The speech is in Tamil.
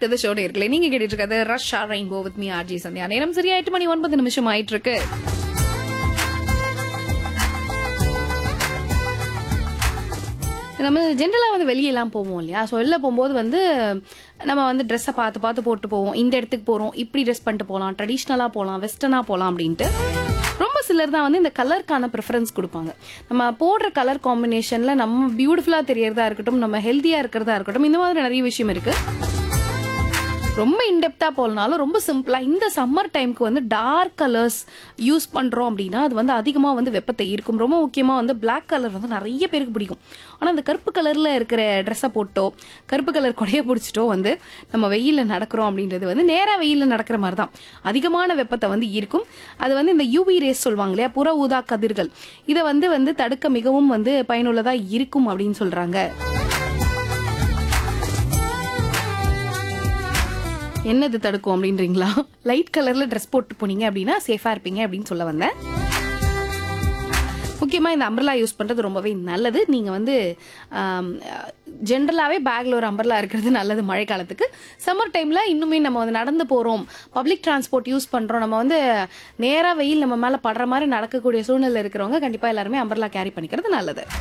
டு த ஷோ நேர்களே நீங்க கேட்டுட்டு இருக்கிறது rush rainbow with me RJ Sandhya நேரம் சரியா எட்டு மணி ஒன்பது நிமிஷம் ஆயிட்டு இருக்கு நம்ம ஜென்ரலாக வந்து வெளியெல்லாம் போவோம் இல்லையா ஸோ வெளில போகும்போது வந்து நம்ம வந்து ட்ரெஸ்ஸை பார்த்து பார்த்து போட்டு போவோம் இந்த இடத்துக்கு போகிறோம் இப்படி ட்ரெஸ் பண்ணிட்டு போகலாம் ட்ரெடிஷ்னலாக போகலாம் வெஸ்டர்னாக போகலாம் அப்படின்ட்டு ரொம்ப சிலர் தான் வந்து இந்த கலருக்கான ப்ரிஃபரன்ஸ் கொடுப்பாங்க நம்ம போடுற கலர் காம்பினேஷனில் நம்ம பியூட்டிஃபுல்லாக தெரியறதா இருக்கட்டும் நம்ம ஹெல்த்தியாக இருக்கிறதா இருக்கட்டும் இந்த மாதிரி நிறைய விஷயம் இருக்குது ரொம்ப இன்டெப்தா போலனாலும் ரொம்ப சிம்பிளா இந்த சம்மர் டைம்க்கு வந்து டார்க் கலர்ஸ் யூஸ் பண்றோம் அப்படின்னா அது வந்து அதிகமா வந்து வெப்பத்தை ஈர்க்கும் ரொம்ப முக்கியமா வந்து Black கலர் வந்து நிறைய பேருக்கு பிடிக்கும் ஆனா அந்த கருப்பு கலர்ல இருக்கிற ட்ரெஸ்ஸை போட்டோ கருப்பு கலர் கொடைய பிடிச்சிட்டோ வந்து நம்ம வெயில்ல நடக்கிறோம் அப்படின்றது வந்து நேரா வெயில்ல நடக்கிற மாதிரி தான் அதிகமான வெப்பத்தை வந்து ஈர்க்கும் அது வந்து இந்த யூவி ரேஸ் சொல்லுவாங்க இல்லையா புற ஊதா கதிர்கள் இதை வந்து வந்து தடுக்க மிகவும் வந்து பயனுள்ளதா இருக்கும் அப்படின்னு சொல்றாங்க என்னது தடுக்கும் அப்படின்றீங்களா லைட் கலர்ல ட்ரெஸ் போட்டு போனீங்க அப்படின்னா சேஃபா இருப்பீங்க அப்படின்னு சொல்ல வந்தேன் முக்கியமா இந்த அம்பர்லா யூஸ் பண்றது ரொம்பவே நல்லது நீங்க வந்து ஜென்ரலாவே பேக்ல ஒரு அம்பர்லா இருக்கிறது நல்லது மழை காலத்துக்கு சம்மர் டைம்ல இன்னுமே நம்ம வந்து நடந்து போறோம் பப்ளிக் டிரான்ஸ்போர்ட் யூஸ் பண்றோம் நம்ம வந்து நேரா வெயில் நம்ம மேல படுற மாதிரி நடக்கக்கூடிய சூழ்நிலை இருக்கிறவங்க கண்டிப்பா எல்லாருமே அம்பர்லா கேரி பண்ணிக்கிறது நல்லது